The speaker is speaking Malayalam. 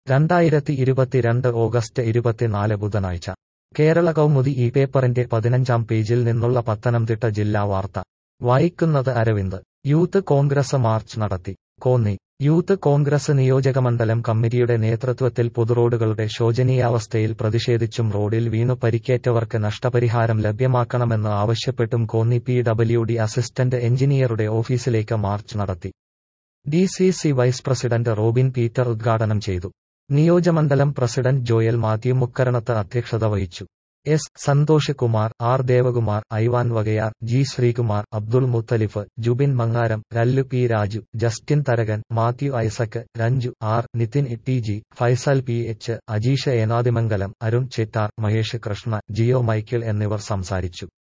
രണ്ടായിരത്തി ഇരുപത്തിരണ്ട് ഓഗസ്റ്റ് ഇരുപത്തിനാല് ബുധനാഴ്ച കേരള കൗമുദി ഈ പേപ്പറിന്റെ പതിനഞ്ചാം പേജിൽ നിന്നുള്ള പത്തനംതിട്ട ജില്ലാ വാർത്ത വായിക്കുന്നത് അരവിന്ദ് യൂത്ത് കോൺഗ്രസ് മാർച്ച് നടത്തി കോന്നി യൂത്ത് കോൺഗ്രസ് നിയോജകമണ്ഡലം കമ്മിറ്റിയുടെ നേതൃത്വത്തിൽ പൊതുറോഡുകളുടെ ശോചനീയാവസ്ഥയിൽ പ്രതിഷേധിച്ചും റോഡിൽ വീണു പരിക്കേറ്റവർക്ക് നഷ്ടപരിഹാരം ലഭ്യമാക്കണമെന്ന് ആവശ്യപ്പെട്ടും Konni P W D assistant എഞ്ചിനീയറുടെ ഓഫീസിലേക്ക് മാർച്ച് നടത്തി D C C vice president Robin Peter ഉദ്ഘാടനം ചെയ്തു നിയോജമണ്ഡലം പ്രസിഡന്റ് ജോയൽ മാത്യു മുക്കരണത്ത് അധ്യക്ഷത വഹിച്ചു S Santhosh Kumar R Devakumar Ivan Vakayar G Sreekumar Abdul Muthalif Jubin Mangaram രല്ലു P Raju Justin Tharakan Mathew Isaac Renju R Nithin T G Faisal P H Ajeesha Enadimangalam Arun Chittar Mahesh Krishna Jio Michael എന്നിവർ സംസാരിച്ചു